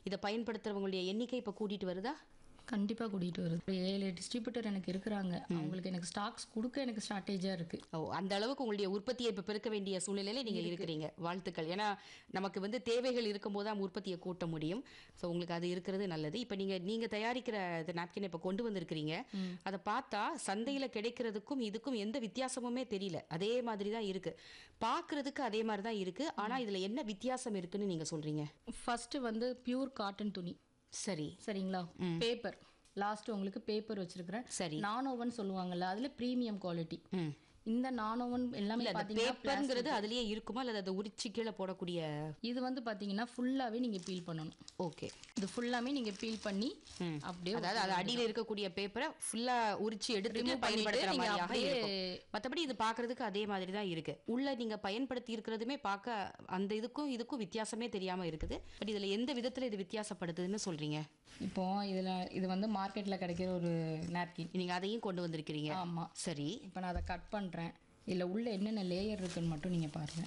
இதை பயன்படுத்துறவங்களுடைய எண்ணிக்கை இப்போ கூட்டிட்டு வருதா கண்டிப்பா கூட்டிட்டு வருது ஒரு ஏழு டிஸ்ட்ரிபியூட்டர் எனக்கு இருக்கிறாங்க அவங்களுக்கு எனக்கு ஸ்டாக்ஸ் கொடுக்க எனக்கு ஸ்ட்ராட்டேஜியா இருக்கு ஓ அந்த அளவுக்கு உங்களுடைய உற்பத்தியை இப்போ பெருக்க வேண்டிய சூழ்நிலையில நீங்க இருக்கிறீங்க வாழ்த்துக்கள் ஏன்னா நமக்கு வந்து தேவைகள் இருக்கும்போது தான் உற்பத்தியை கூட்ட முடியும் ஸோ உங்களுக்கு அது இருக்கிறது நல்லது இப்போ நீங்க நீங்க தயாரிக்கிற இந்த நாப்கினை இப்போ கொண்டு வந்திருக்கிறீங்க அதை பார்த்தா சந்தையில கிடைக்கிறதுக்கும் இதுக்கும் எந்த வித்தியாசமுமே தெரியல அதே மாதிரி தான் இருக்கு பார்க்கிறதுக்கு அதே மாதிரி தான் இருக்கு ஆனா இதுல என்ன வித்தியாசம் இருக்குன்னு நீங்க சொல்றீங்க ஃபர்ஸ்ட் வந்து பியூர் காட்டன் துணி சரி சரிங்களா பேப்பர் லாஸ்ட் உங்களுக்கு பேப்பர் வச்சிருக்கிறேன் சரி நானோவன் சொல்லுவாங்கல்ல அதுல பிரீமியம் குவாலிட்டி ம் இந்த நானோவன் எல்லாமே இல்ல அந்த பாத்தீங்கன்னா பேப்பருங்கிறது அதுலயே இருக்குமா அல்லது அதை உரிச்சு கீழே போடக்கூடிய இது வந்து பாத்தீங்கன்னா ஃபுல்லாவே நீங்க பீல் பண்ணணும் ஓகே இது ஃபுல்லாமே நீங்க பீல் பண்ணி அப்படியே அதாவது அது அடியில இருக்கக்கூடிய பேப்பரை ஃபுல்லா உரிச்சு எடுத்துட்டு Remove பண்ணிட்டு பயன்படுத்துற நீங்க மாதிரியாக அப்படியே- இருக்கும் மத்தபடி இது பார்க்கிறதுக்கு அதே மாதிரி தான் இருக்கு உள்ள நீங்க பயன்படுத்தி இருக்கிறதுமே பார்க்க அந்த இதுக்கும் இதுக்கும் வித்தியாசமே தெரியாம இருக்குது பட் இதுல எந்த விதத்துல இது வித்தியாசப்படுத்துதுன்னு சொல்றீங்க இப்போ இதுல இது வந்து மார்க்கெட்ல கிடைக்கிற ஒரு நாப்கின் நீங்க அதையும் கொண்டு வந்திருக்கிறீங்க ஆமா சரி இப்போ நான் அதை கட் பண்றேன் இதுல உள்ள என்னென்ன லேயர் இருக்குன்னு மட்டும் நீங்க பாருங்க